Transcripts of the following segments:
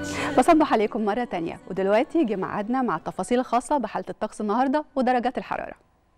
بصبح عليكم مرة تانية ودلوقتي جه ميعادنا مع التفاصيل الخاصة بحالة الطقس النهاردة ودرجات الحرارة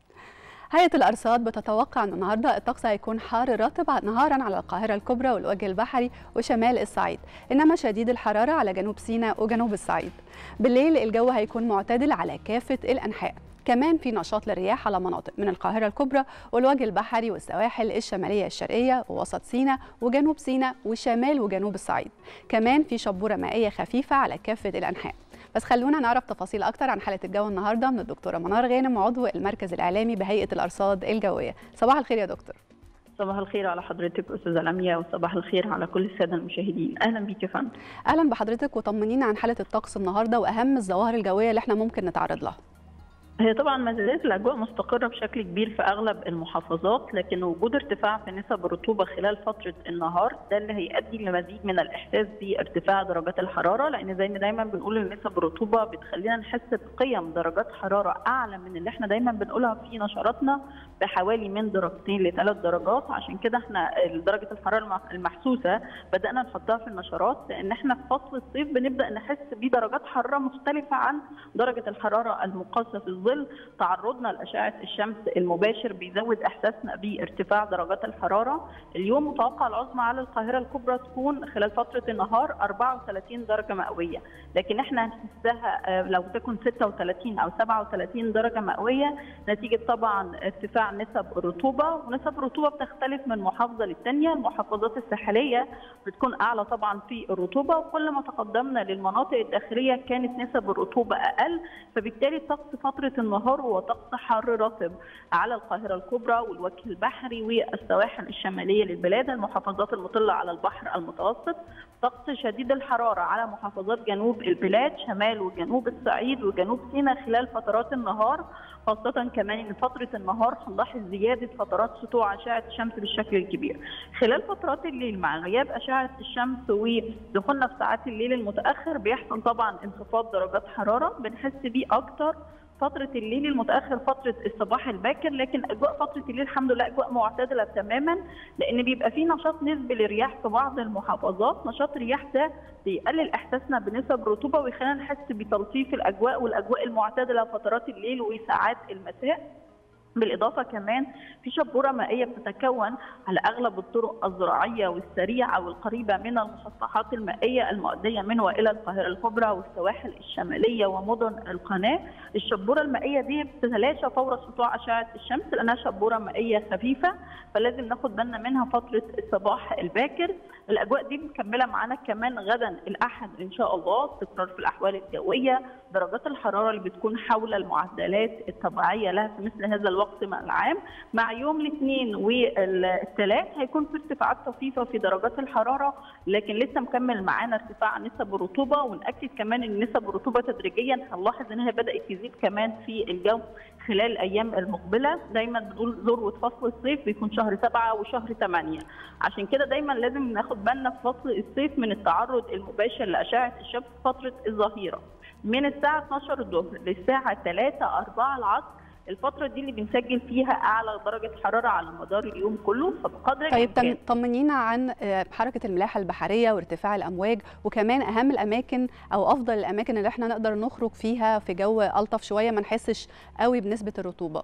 هيئة الأرصاد بتتوقع أن النهاردة الطقس هيكون حار رطب نهارا على القاهرة الكبرى والوجه البحري وشمال الصعيد إنما شديد الحرارة على جنوب سيناء وجنوب الصعيد بالليل الجو هيكون معتدل على كافة الأنحاء كمان في نشاط للرياح على مناطق من القاهرة الكبرى والوجه البحري والسواحل الشمالية الشرقية ووسط سيناء وجنوب سيناء وشمال وجنوب الصعيد كمان في شبورة مائية خفيفة على كافة الأنحاء بس خلونا نعرف تفاصيل أكتر عن حالة الجو النهاردة من الدكتورة منار غانم عضو المركز الإعلامي بهيئة الأرصاد الجوية صباح الخير يا دكتور صباح الخير على حضرتك استاذه لميا وصباح الخير على كل الساده المشاهدين اهلا بيك يا فندم أهلا بحضرتك وطمنينا عن حالة الطقس النهاردة وأهم الظواهر الجوية اللي احنا ممكن نتعرض لها هي طبعا ما زالت الاجواء مستقره بشكل كبير في اغلب المحافظات لكن وجود ارتفاع في نسب الرطوبه خلال فتره النهار ده اللي هيؤدي لمزيد من الاحساس بارتفاع درجات الحراره لان زي ما دايما بنقول ان نسب الرطوبه بتخلينا نحس بقيم درجات حراره اعلى من اللي احنا دايما بنقولها في نشراتنا بحوالي من درجتين لثلاث درجات عشان كده احنا درجه الحراره المحسوسه بدانا نحطها في النشرات لان احنا في فصل الصيف بنبدا نحس بدرجات حراره مختلفه عن درجه الحراره المقاسه في الظل تعرضنا لاشعه الشمس المباشر بيزود احساسنا بارتفاع درجات الحراره اليوم متوقع العظمى على القاهره الكبرى تكون خلال فتره النهار 34 درجه مئويه لكن احنا هنحسها لو تكن 36 او 37 درجه مئويه نتيجه طبعا ارتفاع نسب الرطوبه ونسب الرطوبه بتختلف من محافظه للثانيه المحافظات الساحليه بتكون اعلى طبعا في الرطوبه وكل ما تقدمنا للمناطق الداخليه كانت نسب الرطوبه اقل فبالتالي طقس فتره النهار هو طقس حر رطب على القاهره الكبرى والوجه البحري والسواحل الشماليه للبلاد المحافظات المطله على البحر المتوسط طقس شديد الحراره على محافظات جنوب البلاد شمال وجنوب الصعيد وجنوب سيناء خلال فترات النهار خاصة كمان ان فترة النهار هنلاحظ زيادة فترات سطوع أشعة الشمس بالشكل الكبير. خلال فترات الليل مع غياب أشعة الشمس ودخولنا في ساعات الليل المتأخر بيحصل طبعا انخفاض درجات حرارة بنحس بيه أكتر فترة الليل المتأخر فترة الصباح الباكر لكن أجواء فترة الليل الحمد لله أجواء معتدلة تماما لأن بيبقى في نشاط نسبي للرياح في بعض المحافظات نشاط الرياح ده بيقلل إحساسنا بنسب رطوبة ويخلينا نحس بتلطيف الأجواء والأجواء المعتدلة فترات الليل وساعات المساء بالإضافة كمان في شبورة مائية بتتكون على أغلب الطرق الزراعية والسريعة والقريبة من المسطحات المائية المؤدية من وإلى القاهرة الكبرى والسواحل الشمالية ومدن القناة الشبورة المائية دي بتتلاشى فور سطوع أشعة الشمس لأنها شبورة مائية خفيفة فلازم ناخد بالنا منها فترة الصباح الباكر الأجواء دي مكملة معانا كمان غدا الأحد إن شاء الله استقرار في الأحوال الجوية درجات الحرارة اللي بتكون حول المعدلات الطبيعية لها في مثل هذا الوقت الوقت مع العام مع يوم الاثنين والثلاث هيكون في ارتفاعات طفيفه في درجات الحراره لكن لسه مكمل معانا ارتفاع نسب الرطوبه ونأكد كمان ان نسب الرطوبه تدريجيا هنلاحظ انها بدات تزيد كمان في الجو خلال الايام المقبله دايما بنقول ذروه فصل الصيف بيكون شهر سبعه وشهر ثمانيه عشان كده دايما لازم ناخد بالنا في فصل الصيف من التعرض المباشر لاشعه الشمس فتره الظهيره من الساعه 12 الظهر للساعه 3 4 العصر الفترة دي اللي بنسجل فيها أعلى درجة حرارة على مدار اليوم كله فبقدر طيب طمنينا عن حركة الملاحة البحرية وارتفاع الأمواج وكمان أهم الأماكن أو أفضل الأماكن اللي احنا نقدر نخرج فيها في جو ألطف شوية ما نحسش قوي بنسبة الرطوبة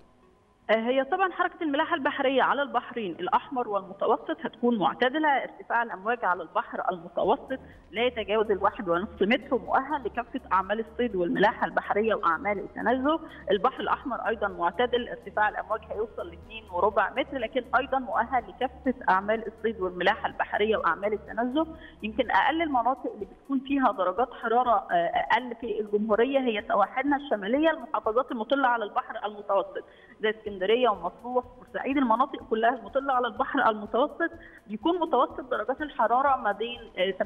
هي طبعا حركة الملاحة البحرية على البحرين الأحمر والمتوسط هتكون معتدلة ارتفاع الأمواج على البحر المتوسط لا يتجاوز الواحد ونصف متر مؤهل لكافة أعمال الصيد والملاحة البحرية وأعمال التنزه البحر الأحمر أيضا معتدل ارتفاع الأمواج هيوصل ل 2 وربع متر لكن أيضا مؤهل لكافة أعمال الصيد والملاحة البحرية وأعمال التنزه يمكن أقل المناطق اللي بتكون فيها درجات حرارة أقل في الجمهورية هي سواحلنا الشمالية المحافظات المطلة على البحر المتوسط زي اسكندريه ومطروح وصعيد المناطق كلها المطله على البحر المتوسط بيكون متوسط درجات الحراره ما بين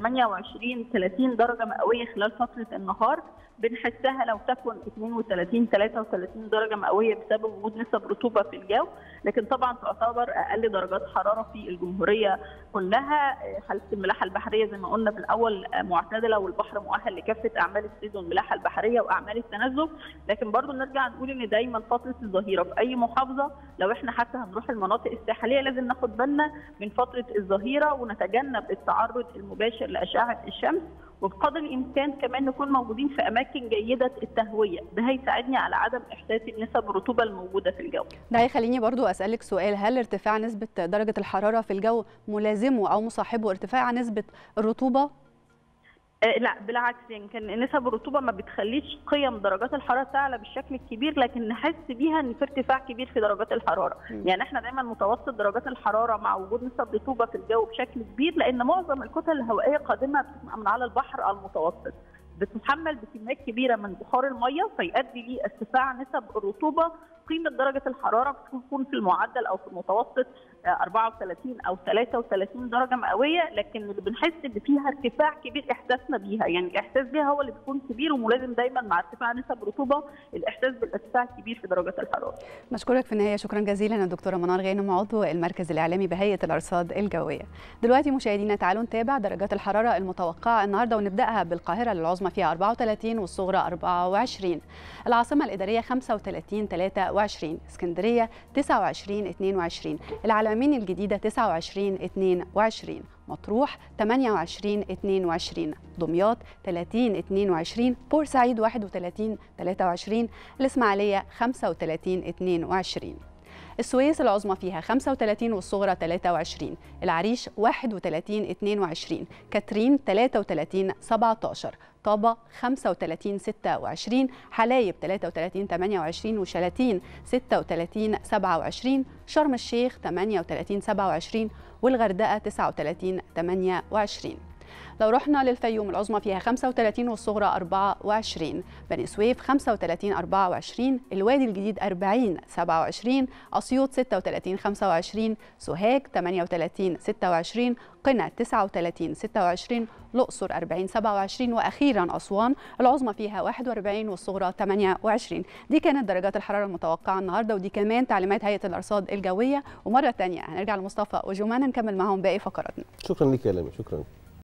28 30 درجه مئويه خلال فتره النهار بنحسها لو تكن 32 33 درجه مئويه بسبب وجود نسب رطوبه في الجو لكن طبعا تعتبر اقل درجات حراره في الجمهوريه كلها حاله الملاحه البحريه زي ما قلنا في الاول معتدله والبحر مؤهل لكافه اعمال الصيد والملاحه البحريه واعمال التنزه لكن برضو نرجع نقول ان دايما فتره الظهيره في اي محافظه لو احنا حتى هنروح المناطق الساحليه لازم ناخد بالنا من فتره الظهيره ونتجنب التعرض المباشر لاشعه الشمس وبقدر الامكان كمان نكون موجودين في اماكن جيده التهويه ده هيساعدني على عدم احساس نسب الرطوبه الموجوده في الجو ده هيخليني برضو اسالك سؤال هل ارتفاع نسبه درجه الحراره في الجو ملازمه او مصاحبه ارتفاع نسبه الرطوبه لا بالعكس يعني كان نسب الرطوبه ما بتخليش قيم درجات الحراره تعلى بالشكل الكبير لكن نحس بيها ان في ارتفاع كبير في درجات الحراره م. يعني احنا دايما متوسط درجات الحراره مع وجود نسب رطوبه في الجو بشكل كبير لان معظم الكتل الهوائيه قادمه بتبقى من على البحر المتوسط بتتحمل بكميات كبيره من بخار الميه فيؤدي لارتفاع نسب الرطوبه قيمه درجه الحراره بتكون في المعدل او في المتوسط 34 او 33 درجه مئويه لكن اللي بنحس ان فيها ارتفاع كبير احساسنا بيها يعني الاحساس بيها هو اللي بيكون كبير وملازم دايما مع ارتفاع نسب الرطوبه الاحساس بالارتفاع الكبير في درجات الحراره. بشكرك في النهايه شكرا جزيلا الدكتوره منار غانم عضو المركز الاعلامي بهيئه الارصاد الجويه. دلوقتي مشاهدينا تعالوا نتابع درجات الحراره المتوقعه النهارده ونبداها بالقاهره العظمى فيها 34 والصغرى 24 العاصمه الاداريه 35 23 اسكندريه 29 22 العلمين الجديدة 29 22 مطروح 28 22 دمياط 30 22 بورسعيد 31 23 الإسماعيلية 35 22 السويس العظمى فيها 35 والصغرى 23 العريش 31 22 كاترين 33 17 طابة 35 26 حلايب 33 28 وشلاتين 36 27 شرم الشيخ 38 27 والغردقة 39 28 لو رحنا للفيوم العظمى فيها 35 والصغرى 24 بني سويف 35 24 الوادي الجديد 40 27 اسيوط 36 25 سوهاج 38 26 قنا 39 26 الأقصر 40 27 وأخيرا أسوان العظمى فيها 41 والصغرى 28 دي كانت درجات الحرارة المتوقعة النهاردة ودي كمان تعليمات هيئة الأرصاد الجوية ومرة تانية هنرجع لمصطفى وجمانة نكمل معهم باقي فقراتنا شكرا لك يا لمي شكرا